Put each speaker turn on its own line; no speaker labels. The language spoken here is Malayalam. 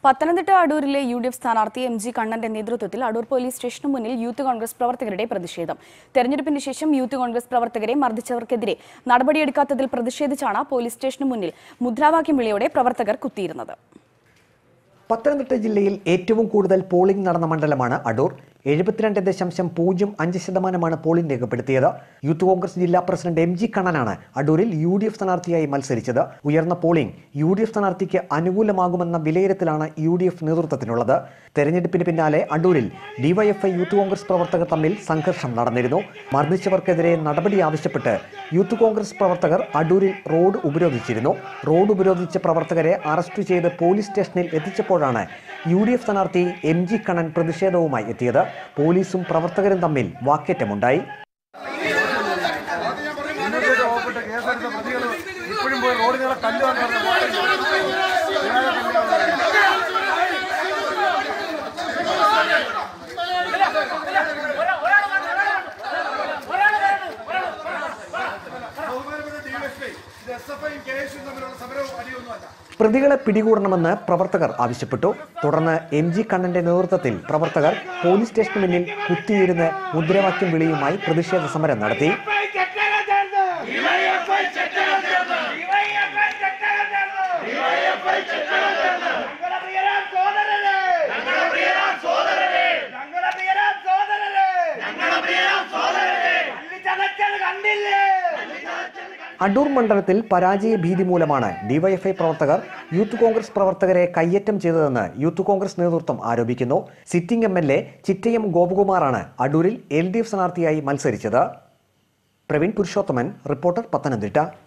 പത്തനംതിട്ട അടൂരിലെ യു ഡി എഫ് സ്ഥാനാർത്ഥി എം ജി കണ്ണന്റെ നേതൃത്വത്തിൽ അടൂർ പോലീസ് സ്റ്റേഷനു മുന്നിൽ യൂത്ത് കോൺഗ്രസ് പ്രവർത്തകരുടെ പ്രതിഷേധം തെരഞ്ഞെടുപ്പിന് ശേഷം യൂത്ത് കോൺഗ്രസ് പ്രവർത്തകരെ മർദ്ദിച്ചവർക്കെതിരെ നടപടിയെടുക്കാത്തതിൽ പ്രതിഷേധിച്ചാണ് പോലീസ് സ്റ്റേഷനു മുന്നിൽ മുദ്രാവാക്യം വിളിയോടെ പ്രവർത്തകർ കുത്തിയിരുന്നത്
പത്തനംതിട്ട ജില്ലയിൽ ഏറ്റവും കൂടുതൽ പോളിംഗ് നടന്ന മണ്ഡലമാണ് അടൂർ എഴുപത്തിരണ്ട് ദശാംശം പൂജ്യം അഞ്ച് ശതമാനമാണ് പോളിംഗ് രേഖപ്പെടുത്തിയത് യൂത്ത് കോൺഗ്രസ് ജില്ലാ പ്രസിഡന്റ് എം ജി കണ്ണനാണ് അടൂരിൽ യു ഡി എഫ് സ്ഥാനാർത്ഥിയായി മത്സരിച്ചത് ഉയർന്ന പോളിംഗ് യു ഡി എഫ് സ്ഥാനാർത്ഥിക്ക് അനുകൂലമാകുമെന്ന വിലയിരുത്തലാണ് യു ഡി എഫ് നേതൃത്വത്തിനുള്ളത് തെരഞ്ഞെടുപ്പിന് പിന്നാലെ അടൂരിൽ ഡിവൈഎഫ്ഐ യൂത്ത് കോൺഗ്രസ് പ്രവർത്തകർ തമ്മിൽ സംഘർഷം നടന്നിരുന്നു മർദ്ദിച്ചവർക്കെതിരെ നടപടി ആവശ്യപ്പെട്ട് യൂത്ത് കോൺഗ്രസ് പ്രവർത്തകർ അടൂരിൽ റോഡ് ഉപരോധിച്ചിരുന്നു റോഡ് ഉപരോധിച്ച പ്രവർത്തകരെ അറസ്റ്റ് ചെയ്ത് പോലീസ് സ്റ്റേഷനിൽ എത്തിച്ചപ്പോഴാണ് യു ഡി എഫ് സ്ഥാനാർത്ഥി എം ജി കണ്ണൻ പ്രതിഷേധവുമായി എത്തിയത് പോലീസും പ്രവർത്തകരും തമ്മിൽ വാക്കേറ്റമുണ്ടായി
മുന്നൂറ്റി ഓപ്പിട്ട് കേസെടുത്ത പ്രതികൾ ഇപ്പോഴും പോയി റോഡിലുള്ള കല്ല് വന്നു
പ്രതികളെ പിടികൂടണമെന്ന് പ്രവർത്തകർ ആവശ്യപ്പെട്ടു തുടർന്ന് എം ജി കണ്ണന്റെ നേതൃത്വത്തിൽ പ്രവർത്തകർ പോലീസ് സ്റ്റേഷന് മുന്നിൽ കുത്തിയിരുന്ന് മുദ്രാവാക്യം വിളിയുമായി പ്രതിഷേധ സമരം നടത്തി
കണ്ടില്ലേ
അടൂർ മണ്ഡലത്തിൽ പരാജയ ഭീതി മൂലമാണ് ഡിവൈഎഫ്ഐ പ്രവർത്തകർ യൂത്ത് കോൺഗ്രസ് പ്രവർത്തകരെ കയ്യേറ്റം ചെയ്തതെന്ന് യൂത്ത് കോൺഗ്രസ് നേതൃത്വം ആരോപിക്കുന്നു sitting M L A Chittayam ഗോപകുമാറാണ് അടൂരിൽ എൽ ഡി എഫ് സ്ഥാനാർത്ഥിയായി മത്സരിച്ചത് പ്രവീൺ പുരുഷോത്തമൻ റിപ്പോർട്ടർ പത്തനംതിട്ട